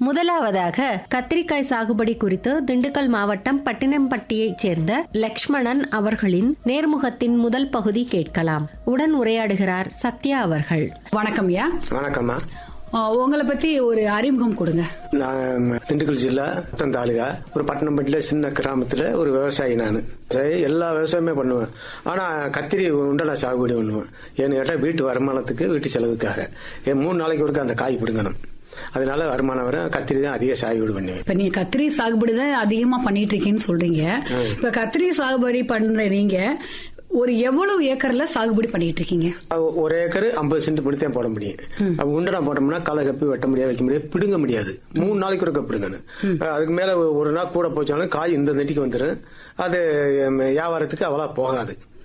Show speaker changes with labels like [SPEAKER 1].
[SPEAKER 1] முதலாவதாக கத்திரிக்காய் சாகுபடி குறித்து திண்டுக்கல் மாவட்டம் பட்டினம்பட்டியைச் சேர்ந்த லக்ஷ்மணன் அவர்களின் நேர்முகத்தின் முதல் பகுதி கேட்கலாம் உடன் உரையாடுகிறார் சத்யா அவர்கள்
[SPEAKER 2] வணக்கம் ஐயா
[SPEAKER 3] வணக்கம்மா
[SPEAKER 2] அஹ் உங்களை பத்தி ஒரு அறிமுகம் கொடுங்க
[SPEAKER 3] நான் திண்டுக்கல் ஜில்லா மொத்தம் தாலுகா ஒரு பட்டணம்பட்டியில் சின்ன கிராமத்தில் ஒரு விவசாயி நான் எல்லா விவசாயமே பண்ணுவேன் ஆனால் கத்திரி உண்டை நான் சாகுபடி பண்ணுவேன் ஏன்னு கேட்டால் வீட்டு வருமானத்துக்கு வீட்டு செலவுக்காக ஏன் மூணு நாளைக்கு ஒருக்க அந்த காய் பிடுங்கணும் அதனால வருமானம் வரும் கத்திரி தான் அதிக சாகுபடி பண்ணுவேன்
[SPEAKER 2] இப்ப நீங்க கத்திரி சாகுபடி தான் அதிகமா பண்ணிட்டு இருக்கீங்கன்னு சொல்றீங்க இப்ப கத்திரி சாகுபடி பண்ற நீங்க ஒரு எவ்வளவு ஏக்கர்ல சாகுபடி பண்ணிட்டு இருக்கீங்க
[SPEAKER 3] அஹ் ஒரு ஏக்கர் ஐம்பது சென்ட் பண்ணி தான் போட முடியும் அப்ப உண்டை போட்டோம்னா களை கப்பி வெட்ட முடியாது வைக்க முடியாது பிடுங்க முடியாது மூணு நாளைக்கு ஒருக்க பிடுங்கணும் அஹ் அதுக்கு மேல ஒரு நாள் கூட போச்சாலும் காய் இந்த நெட்டிக்கு வந்துடும் அது உம், வியாபாரத்துக்கு அவ்வளோ போகாது